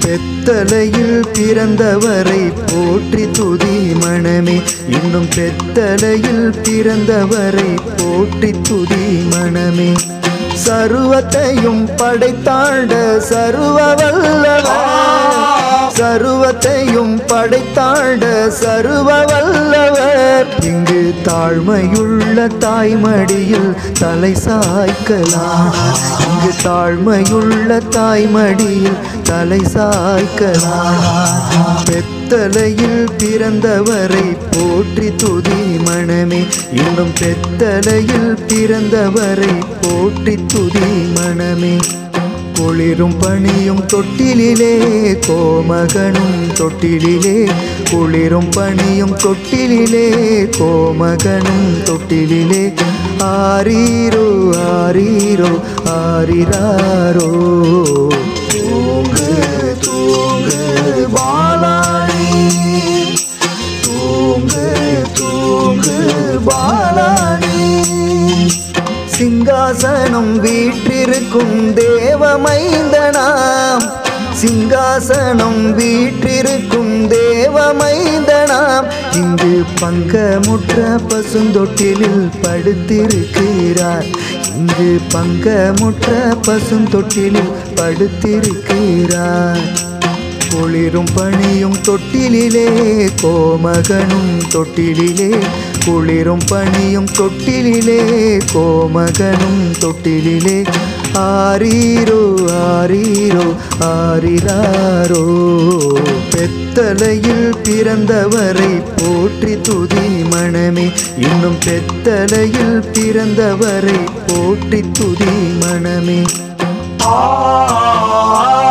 பெத்தலையில் பிறந்தவரை போற்றி துதி மனமே இன்னும் பெத்தலையில் பிறந்தவரை போற்றி துதி மனமே சருவத்தையும் படைத்தாண்ட சருவ வல்லவர் சருவத்தையும் படைத்தாண்ட சருவ வல்லவர் இங்கு தாழ்மையுள்ள தாய்மடியில் தலை சாய்க்கலாம் இங்கு தாழ்மையுள்ள தாய்மடியில் தலை சாய்க்கலாம் பெத்தலையில் பிறந்தவரை போற்றி துதி மனமே இன்னும் பெத்தலையில் பிறந்தவரை போற்றி துதி மனமே குளிரும் பனியும் தொட்டிலிலே கோமகனும் தொட்டிலிலே குளிரும் பனியும் தொட்டிலிலே கோமகனும் தொட்டிலிலே ஆரீரோ ஆரீரோ ஆரிராரோ தூங்கு தூங்கு பாலாணி தூங்கு தூங்கு பாலாணி சிங்காசனம் வீற்றிருக்கும் தேவமைந்தனாம் சிங்காசனம் வீற்றிருக்கும் தேவமைந்தனாம் இங்கு பங்கமுற்ற பசுந்தொட்டிலில் படுத்திருக்கிறார் இங்கு பங்கமுற்ற பசுந்தொட்டிலில் படுத்திருக்கிறார் குளிரும் பனியும் தொட்டிலிலே கோமகனும் தொட்டிலிலே குளிரும் பனியும் தொட்டிலிலே கோமகனும் தொட்டிலிலே ஆரீரோ ஆரீரோ ஆரிராரோ பெத்தலையில் பிறந்தவரை போற்றி துதி மனமே இன்னும் பெத்தலையில் பிறந்தவரை போற்றி துதி மனமே ஆ